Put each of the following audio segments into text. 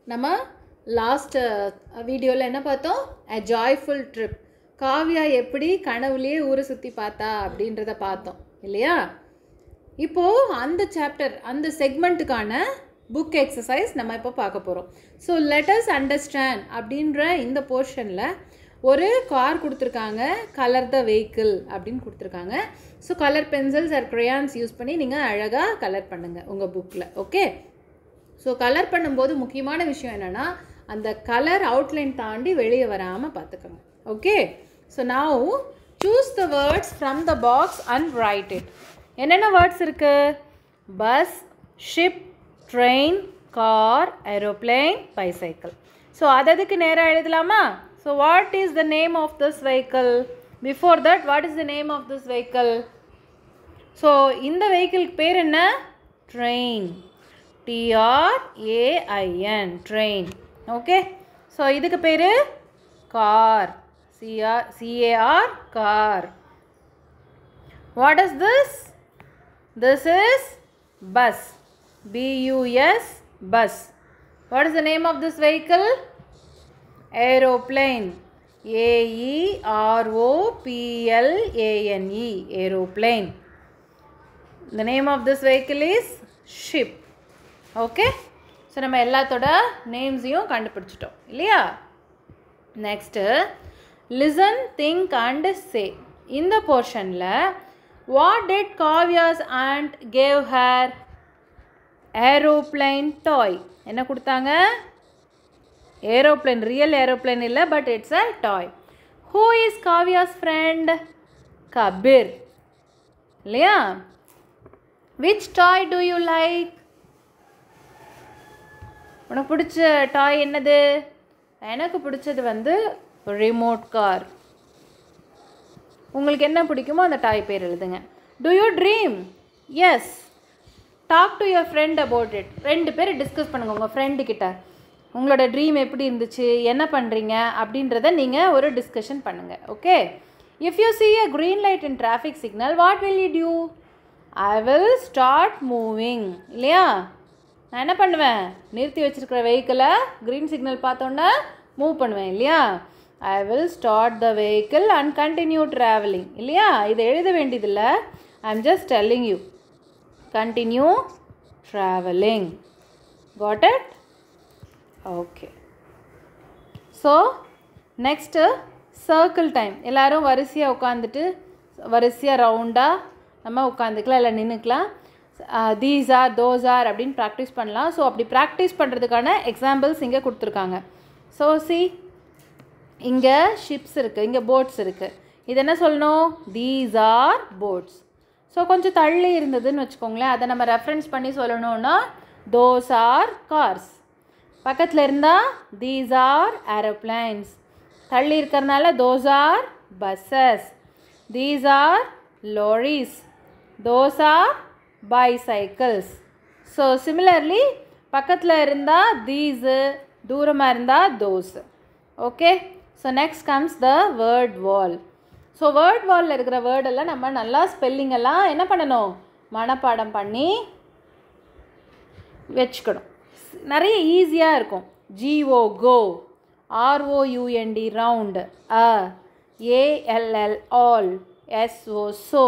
நம்ம லாஸ்ட் வீடியோவில் என்ன பார்த்தோம் a ஜாய்ஃபுல் ட்ரிப் காவ்யா எப்படி கனவுலேயே ஊரை சுற்றி பார்த்தா அப்படின்றத பார்த்தோம் இல்லையா இப்போது அந்த சாப்டர் அந்த செக்மெண்ட்டுக்கான புக் எக்ஸசைஸ் நம்ம இப்போ பார்க்க போகிறோம் ஸோ லெட்டஸ் அண்டர்ஸ்டாண்ட் அப்படின்ற இந்த போர்ஷனில் ஒரு கார் கொடுத்துருக்காங்க கலர் த வெஹிக்கிள் அப்படின்னு கொடுத்துருக்காங்க so colour pencils or crayons use பண்ணி நீங்கள் அழகாக கலர் பண்ணுங்கள் உங்கள் புக்கில் ஓகே ஸோ கலர் பண்ணும்போது முக்கியமான விஷயம் என்னென்னா அந்த கலர் அவுட்லைன் தாண்டி வெளியே வராமல் பார்த்துக்கோங்க okay so now choose the words from the box and write it என்னென்ன வேர்ட்ஸ் இருக்குது bus ship train car aeroplane bicycle so அததுக்கு நேராக எழுதலாமா so what is the name of this vehicle before that what is the name of this vehicle so இந்த வெஹிக்கிளுக்கு பேர் என்ன train T R A I N train okay so இதுக்கு பேர் car C R C A R car what is this this is bus B U S bus what is the name of this vehicle aeroplane A-E-R-O-P-L-A-N-E aeroplane the name of this vehicle is ship okay so நம்ம எல்லாத்தோட நேம்ஸையும் கண்டுபிடிச்சிட்டோம் இல்லையா next listen think and say இந்த போர்ஷனில் what did Kavya's and gave her aeroplane toy என்ன கொடுத்தாங்க aeroplane real aeroplane இல்லை but it's a toy who is Kavya's friend Kabir இல்லையா which toy do you like உனக்கு பிடிச்ச டாய் என்னது எனக்கு பிடிச்சது வந்து ரிமோட் கார் உங்களுக்கு என்ன பிடிக்குமோ அந்த டாய் பேர் எழுதுங்க do you dream yes talk to your friend about it ரெண்டு பேர் டிஸ்கஸ் பண்ணுங்கள் உங்கள் ஃப்ரெண்டு கிட்ட உங்களோட ட்ரீம் எப்படி இருந்துச்சு என்ன பண்ணுறீங்க அப்படின்றத நீங்கள் ஒரு டிஸ்கஷன் பண்ணுங்கள் okay if you see a green light in traffic signal what will you do I will start moving இல்லையா நான் என்ன பண்ணுவேன் நிறுத்தி வச்சிருக்கிற வெஹிக்கிளை க்ரீன் சிக்னல் பார்த்தோன்னே மூவ் பண்ணுவேன் இல்லையா I will start the vehicle and continue travelling இல்லையா இதை எழுத வேண்டியதில்லை I am just telling you continue travelling got it okay so next circle time எல்லோரும் வரிசையாக உட்காந்துட்டு வரிசையாக ரவுண்டாக நம்ம உட்காந்துக்கலாம் இல்லை நின்றுக்கலாம் தீஸ் ஆர் தோஸ் ஆர் அப்படின்னு ப்ராக்டிஸ் பண்ணலாம் ஸோ அப்படி ப்ராக்டிஸ் பண்ணுறதுக்கான எக்ஸாம்பிள்ஸ் இங்கே கொடுத்துருக்காங்க ஸோ சி இங்கே ஷிப்ஸ் இருக்குது இங்கே போட்ஸ் இருக்குது இது என்ன சொல்லணும் தீஸ் ஆர் போட்ஸ் ஸோ கொஞ்சம் தள்ளி இருந்ததுன்னு வச்சுக்கோங்களேன் அதை நம்ம ரெஃபரன்ஸ் பண்ணி சொல்லணும்னா தோஸ் ஆர் கார்ஸ் பக்கத்தில் இருந்தால் தீஸ் ஆர் ஏரோப்ளைன்ஸ் தள்ளி இருக்கிறனால those are buses these are lorries those are bicycles so similarly பக்கத்தில் இருந்தால் தீஸு தூரமாக இருந்தால் those okay so next comes the word wall so word வாலில் இருக்கிற வேர்டெல்லாம் நம்ம நல்லா ஸ்பெல்லிங் எல்லாம் என்ன பண்ணணும் மனப்பாடம் பண்ணி வச்சுக்கணும் நிறைய ஈஸியாக இருக்கும் G O go R O U N D round uh A L L all S O so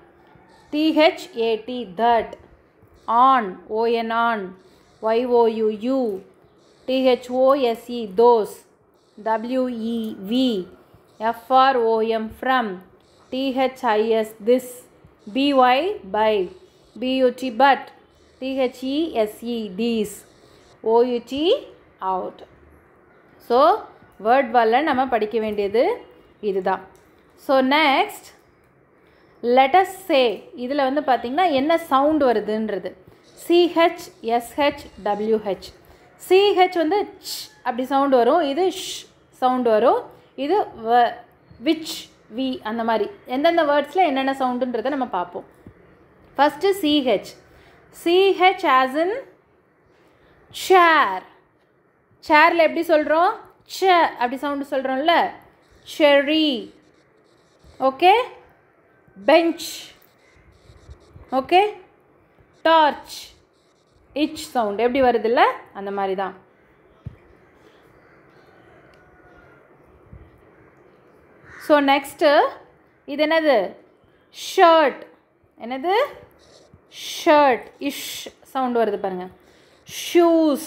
T H A T that on O N on Y O U you T H O S E those W E V F R O M from T H I S this B Y by B U T but T H E S E these O U T out so word வாலில் நம்ம படிக்க வேண்டியது இதுதான் so next lettuce சே இதில் வந்து பார்த்திங்கன்னா என்ன sound வருதுன்றது சிஹெச் எஸ்ஹெச் டபிள்யூஹெச் சிஹெச் வந்து ச் அப்படி சவுண்ட் வரும் இது ஷ் சவுண்ட் வரும் இது வ விச் வி அந்த மாதிரி எந்தெந்த வேர்ட்ஸில் என்னென்ன சவுண்டுன்றதை நம்ம பார்ப்போம் first C H C H as in chair சேரில் எப்படி சொல்கிறோம் ச அப்படி சவுண்டு சொல்கிறோம்ல cherry okay bench okay torch இச் சவுண்ட் எப்படி வருதுல்ல அந்த மாதிரி தான் ஸோ நெக்ஸ்ட்டு இது என்னது ஷர்ட் என்னது ஷர்ட் இஷ் சவுண்ட் வருது பாருங்க shoes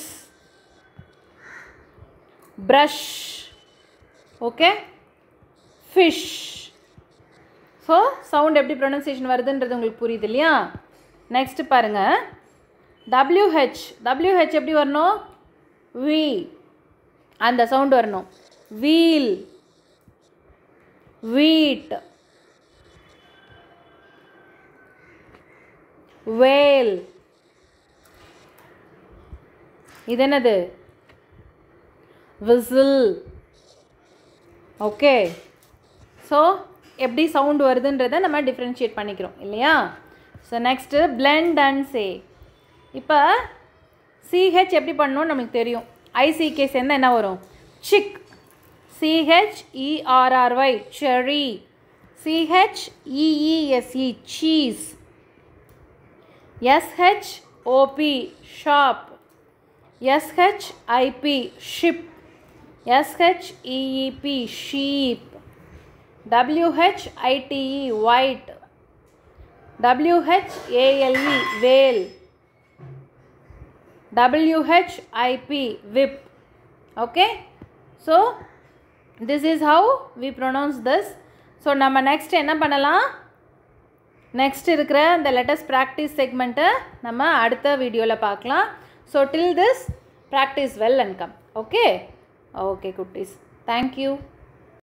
brush okay fish so sound எப்படி ப்ரொனன்சியேஷன் வருதுன்றது உங்களுக்கு புரியுது இல்லையா நெக்ஸ்ட் பாருங்க டபிள்யூஹெச் டபிள்யூஹெச் எப்படி வரணும் வி அந்த சவுண்ட் வரணும் வீல் வீட் வேல் இது என்னது விசில் ஓகே ஸோ எப்படி சவுண்ட் வருதுன்றதை நம்ம டிஃப்ரென்ஷியேட் பண்ணிக்கிறோம் இல்லையா so next blend and say இப்போ சிஹெச் எப்படி பண்ணணும் நமக்கு தெரியும் ஐசிகே சேர்ந்தா என்ன வரும் chick C H E R R Y cherry C H E E S E cheese S H O P shop S H I P ship S H E E P sheep W H I T E white W H A L E whale W H I P whip okay so this is how we pronounce this so நம்ம next என்ன பண்ணலாம் நெக்ஸ்ட் இருக்கிற இந்த லெட்டஸ்ட் ப்ராக்டிஸ் செக்மெண்ட்டை நம்ம அடுத்த வீடியோவில் பார்க்கலாம் so till this practice well and come okay okay குட்டீஸ் தேங்க்யூ